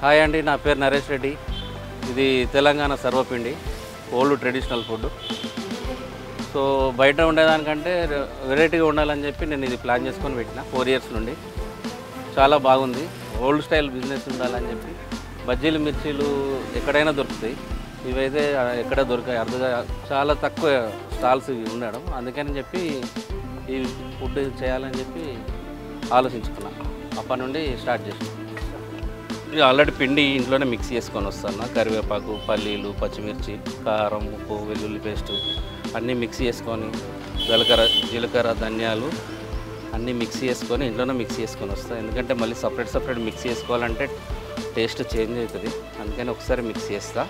hi అండి నా పేరు నరేష్ రెడ్డి ఇది Telangana sarvapindi old traditional food so బయట ఉండేదానికంటే వెరైటీగా ఉండాలని చెప్పి నేను ఇది ప్లాన్ చేసుకొని పెట్టిన ఫోర్ ఇయర్స్ నుండి చాలా బాగుంది ఓల్డ్ స్టైల్ బిజినెస్ ఉండాలని చెప్పి బజ్జీలు మిర్చీలు ఎక్కడైనా దొరుకుతాయి ఇవైతే ఎక్కడ దొరకాయి అరుదుగా చాలా తక్కువ స్టాల్స్ ఇవి ఉండడం అందుకని చెప్పి ఈ ఫుడ్ చేయాలని చెప్పి ఆలోచించుకున్నా అప్పటి నుండి స్టార్ట్ చేసాను ఇది ఆల్రెడీ పిండి ఇంట్లోనే మిక్స్ చేసుకొని వస్తాను కరివేపాకు పల్లీలు పచ్చిమిర్చి కారం ఉప్పు వెల్లుల్లి పేస్టు అన్నీ మిక్స్ చేసుకొని జీలకర్ర జీలకర్ర ధనియాలు అన్నీ మిక్స్ చేసుకొని ఇంట్లోనే మిక్స్ చేసుకొని వస్తాను ఎందుకంటే మళ్ళీ సపరేట్ సపరేట్ మిక్స్ చేసుకోవాలంటే టేస్ట్ చేంజ్ అవుతుంది అందుకని ఒకసారి మిక్స్ చేస్తా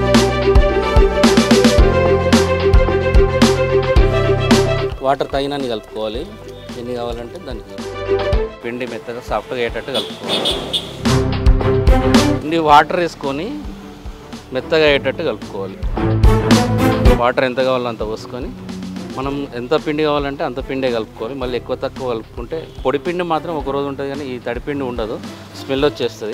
వాటర్ తగినన్ని కలుపుకోవాలి ఎన్ని కావాలంటే దానికి పిండి మెత్తగా సాఫ్ట్గా అయ్యేటట్టు కలుపుకోవాలి పిండి వాటర్ వేసుకొని మెత్తగా అయ్యేటట్టు కలుపుకోవాలి వాటర్ ఎంత కావాలో అంత పోసుకొని మనం ఎంత పిండి కావాలంటే అంత పిండే కలుపుకోవాలి మళ్ళీ ఎక్కువ తక్కువ కలుపుకుంటే పొడి పిండి మాత్రం ఒక రోజు ఉంటుంది కానీ ఈ తడి పిండి ఉండదు స్మెల్ వచ్చేస్తుంది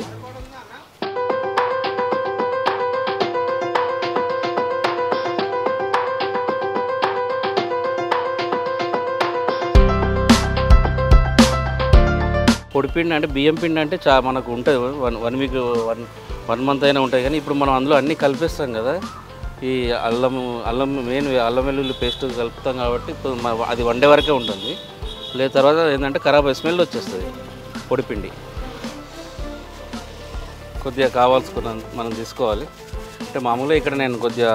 పొడి పిండి అంటే బియ్యం పిండి అంటే చా మనకు ఉంటుంది one one week one one month అయినా ఉంటుంది కానీ ఇప్పుడు మనం అందులో అన్నీ కలిపేస్తాం కదా ఈ అల్లం అల్లం మెయిన్ అల్లం వెల్లుల్లి పేస్ట్ కలుపుతాం కాబట్టి ఇప్పుడు మ- అది వన్ డే వరకే ఉంటుంది లేదు తర్వాత ఏంటంటే ఖరాబ్ అయ్యే స్మెల్ వచ్చేస్తుంది పొడి పిండి కొద్దిగా కావాల్సుకున్న మనం తీసుకోవాలి అంటే మామూలుగా ఇక్కడ నేను కొద్దిగా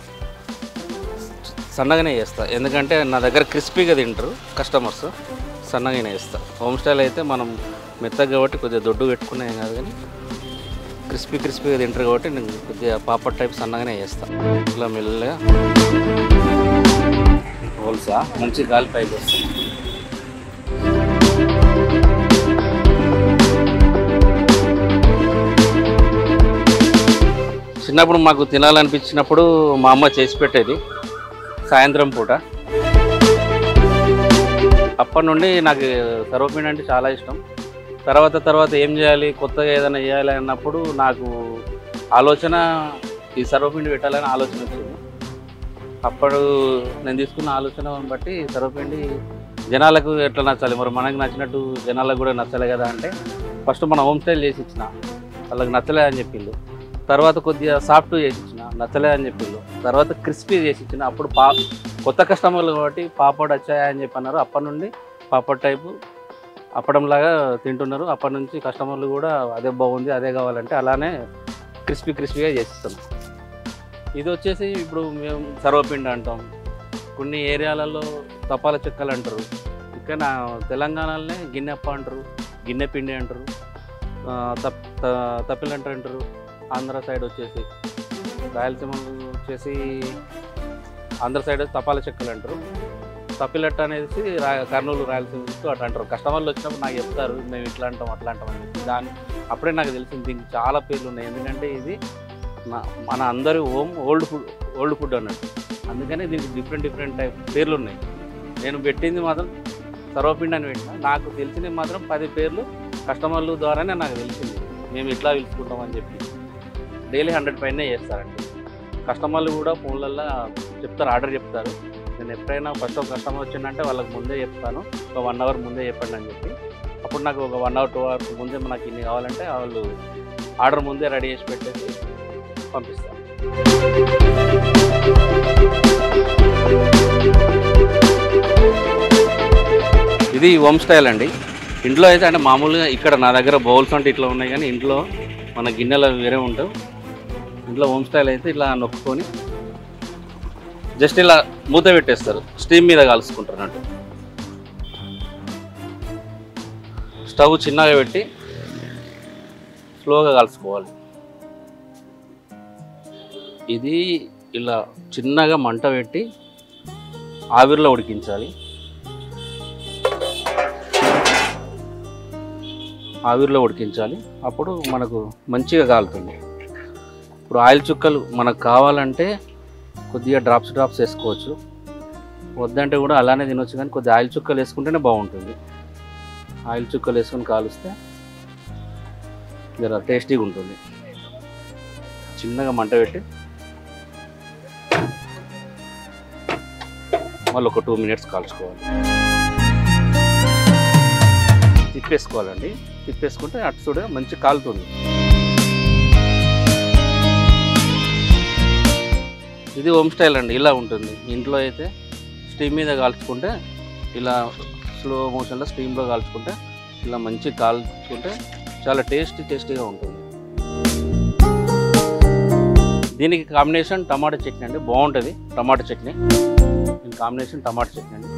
సన్నగానే చేస్తా ఎందుకంటే నా దగ్గర క్రిస్పీగా తింటారు కస్టమర్స్ సన్నగానే చేస్తా హోమ్ స్టైల్ అయితే మనం మెత్తగా కాబట్టి కొద్దిగా దొడ్డు పెట్టుకునే ఏం కాదు కానీ క్రిస్పీ క్రిస్పీగా తింటారు కాబట్టి నేను కొద్దిగా పాపడ్ టైప్ సన్నగానే చేస్తా ఇట్లా మెల్లగా హోల్సా మంచి గాలి పైకి వస్తుంది చిన్నప్పుడు మాకు తినాలనిపించినప్పుడు మా అమ్మ చేసి పెట్టేది సాయంత్రం పూట అప్పటి నుండి నాకు సర్వపిండి అంటే చాలా ఇష్టం తర్వాత తర్వాత ఏం చేయాలి కొత్తగా ఏదైనా చేయాలి అన్నప్పుడు నాకు ఆలోచన ఈ సర్వపిండి పెట్టాలని ఆలోచన వచ్చింది అప్పుడు నేను తీసుకున్న ఆలోచన బట్టి సర్వపిండి జనాలకు ఎట్లా నచ్చాలి మరి మనకు నచ్చినట్టు జనాలకు కూడా నచ్చలే కదా అంటే ఫస్ట్ మన హోమ్ స్టైల్ చేసి ఇచ్చిన వాళ్ళకి నచ్చలే అని చెప్పిండు తర్వాత కొద్దిగా సాఫ్ట్ చేసి ఇచ్చిన నచ్చలే అని చెప్పిండు తర్వాత క్రిస్పీ చేసి ఇచ్చిన అప్పుడు పా కొత్త కస్టమర్లు కాబట్టి పాపడ్ వచ్చాయా అని చెప్పి అన్నారు అప్పటి నుండి పాపడ్ టైపు అప్పడంలాగా తింటున్నారు అప్పటి నుంచి కస్టమర్లు కూడా అదే బాగుంది అదే కావాలంటే అలానే క్రిస్పీ క్రిస్పీగా చేసిస్తాం ఇది వచ్చేసి ఇప్పుడు మేము సర్వపిండి అంటాం కొన్ని ఏరియాలలో తపాల చెక్కలు అంటారు ఇక్కడ నా తెలంగాణలోనే గిన్నెప్ప అంటారు గిన్నె పిండి అంటారు ఆ, తప్ త- తప్పిలంట అంటారు ఆంధ్ర సైడ్ వచ్చేసి రాయలసీమ వచ్చేసి ఆంధ్ర సైడ్ తపాల చెక్కలు అంటారు తప్పిలట్ట అనేసి రా కర్నూలు రాయలసీమ అట్లా అంటారు కస్టమర్లు వచ్చినప్పుడు నాకు చెప్తారు మేము ఇట్లా అంటాం అట్లా అంటాం అని చెప్పి దాని అప్పుడే నాకు తెలిసింది దీనికి చాలా పేర్లు ఉన్నాయి ఎందుకంటే ఇది నా- మన అందరి home old food old food అన్నట్టు అందుకనే దీనికి డిఫరెంట్ డిఫరెంట్ టైప్ పేర్లు ఉన్నాయి నేను పెట్టింది మాత్రం సర్వపిండి అని పెట్టిన నాకు తెలిసినవి మాత్రం పది పేర్లు కస్టమర్లు ద్వారానే నాకు తెలిసింది మేము ఇట్లా పిలుచుకుంటాం అని చెప్పి డైలీ హండ్రెడ్ పైనే చేస్తారండి కస్టమర్లు కూడా ఫోన్లల్లో చెప్తారు ఆర్డర్ చెప్తారు నేను ఎప్పుడైనా ఫస్ట్ ఒక కస్టమర్ వచ్చిందంటే వాళ్ళకి ముందే చెప్తాను ఒక వన్ అవర్ ముందే చెప్పండి అని చెప్పి అప్పుడు నాకు ఒక వన్ అవర్ టూ అవర్స్ ముందే నాకు ఇన్ని కావాలంటే వాళ్ళు ఆర్డర్ ముందే రెడీ చేసి పెట్టేసి పంపిస్తాను ఇది హోమ్ స్టైల్ అండి ఇంట్లో అయితే అంటే మామూలుగా ఇక్కడ నా దగ్గర బౌల్స్ అంటే ఇట్లా ఉన్నాయి కానీ ఇంట్లో మన గిన్నెలు అవి వేరే ఉంటావు ఇంట్లో హోమ్ స్టైల్ అయితే ఇట్లా నొక్కుకొని జస్ట్ ఇలా మూత పెట్టేస్తారు స్టీమ్ మీద కాల్చుకుంటారు అన్నట్టు స్టవ్ చిన్నగా పెట్టి స్లోగా కాల్చుకోవాలి ఇది ఇలా చిన్నగా మంట పెట్టి ఆవిరిలో ఉడికించాలి ఆవిరిలో ఉడికించాలి అప్పుడు మనకు మంచిగా కాలుతుంది ఇప్పుడు ఆయిల్ చుక్కలు మనకు కావాలంటే కొద్దిగా డ్రాప్స్ డ్రాప్స్ వేసుకోవచ్చు వద్దంటే కూడా అలానే తినొచ్చు కానీ కొద్దిగా ఆయిల్ చుక్కలు వేసుకుంటేనే బాగుంటుంది ఆయిల్ చుక్కలు వేసుకొని కాలుస్తే జర టేస్టీగా ఉంటుంది చిన్నగా మంట పెట్టి మళ్ళీ ఒక టూ మినిట్స్ కాల్చుకోవాలి తిప్పేసుకోవాలండి తిప్పేసుకుంటే అటు చూడ మంచి కాలుతుంది ఇది హోమ్ స్టైల్ అండి ఇలా ఉంటుంది ఇంట్లో అయితే స్టీమ్ మీద కాల్చుకుంటే ఇలా స్లో మోషన్లో స్టీమ్లో కాల్చుకుంటే ఇలా మంచి కాల్చుకుంటే చాలా టేస్టీ టేస్టీగా ఉంటుంది దీనికి కాంబినేషన్ టమాటా చట్నీ అండి బాగుంటుంది టమాటా చట్నీ దీని కాంబినేషన్ టమాటా చట్నీ అండి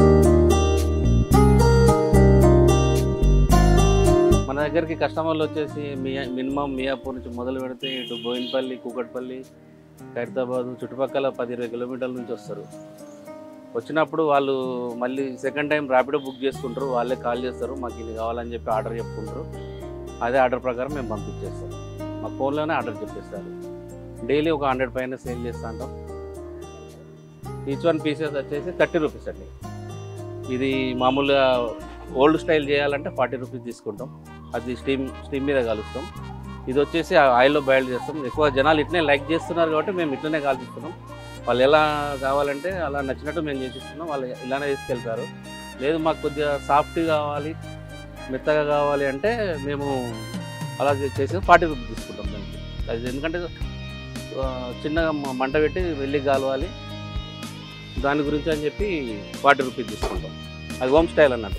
మన దగ్గరికి కస్టమర్లు వచ్చేసి మియా మినిమం మియాపూర్ నుంచి మొదలు పెడితే ఇటు బోయినపల్లి కూకట్పల్లి ఖైరతాబాద్ చుట్టుపక్కల పది ఇరవై కిలోమీటర్ల నుంచి వస్తారు వచ్చినప్పుడు వాళ్ళు మళ్ళీ సెకండ్ టైం ర్యాపిడో బుక్ చేసుకుంటారు వాళ్ళే కాల్ చేస్తారు మాకు ఇది కావాలని చెప్పి ఆర్డర్ చెప్పుకుంటారు అదే ఆర్డర్ ప్రకారం మేము పంపించేస్తాం మా ఫోన్లోనే ఆర్డర్ చెప్పేస్తారు డైలీ ఒక హండ్రెడ్ పైన సేల్ చేస్తూ ఉంటాం ఈచ్ వన్ పీసెస్ వచ్చేసి థర్టీ రూపీస్ అండి ఇది మామూలుగా ఓల్డ్ స్టైల్ చేయాలంటే ఫార్టీ రూపీస్ తీసుకుంటాం అది స్టీమ్ స్టీమ్ మీద కలుస్తాం ఇది వచ్చేసి ఆయిల్లో బాయిల్ చేస్తాం ఎక్కువ జనాలు ఇట్లనే లైక్ చేస్తున్నారు కాబట్టి మేము ఇట్లనే కాల్చిస్తున్నాం వాళ్ళు ఎలా కావాలంటే అలా నచ్చినట్టు మేము చేసిస్తున్నాం వాళ్ళు ఇలానే తీసుకెళ్తారు లేదు మాకు కొద్దిగా సాఫ్ట్ కావాలి మెత్తగా కావాలి అంటే మేము అలా చే- చేసి ఫార్టీ రూపీస్ తీసుకుంటాం దానికి అది ఎందుకంటే ఆ, చిన్నగా మ- మంట పెట్టి వెళ్ళి కాలవాలి దాని గురించి అని చెప్పి ఫార్టీ రూపీస్ తీసుకుంటాం అది హోమ్ స్టైల్ అన్నట్టు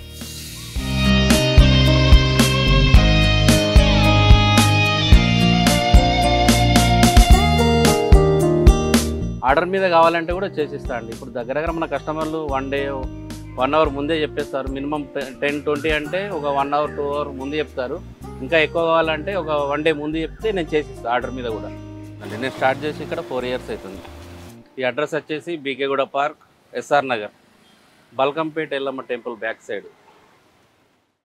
ఆర్డర్ మీద కావాలంటే కూడా చేసిస్తా అండి ఇప్పుడు దగ్గర దగ్గర మన కస్టమర్లు వన్ డే వన్ అవర్ ముందే చెప్పేస్తారు మినిమం టెన్ ట్వంటీ అంటే ఒక వన్ అవర్ టూ అవర్ ముందు చెప్తారు ఇంకా ఎక్కువ కావాలంటే ఒక వన్ డే ముందు చెప్తే నేను చేసిస్తాను ఆర్డర్ మీద కూడా అంటే నేను స్టార్ట్ చేసి ఇక్కడ ఫోర్ ఇయర్స్ అవుతుంది ఈ అడ్రస్ వచ్చేసి BK Guda park SR Nagar Balkampet Yellamma temple back side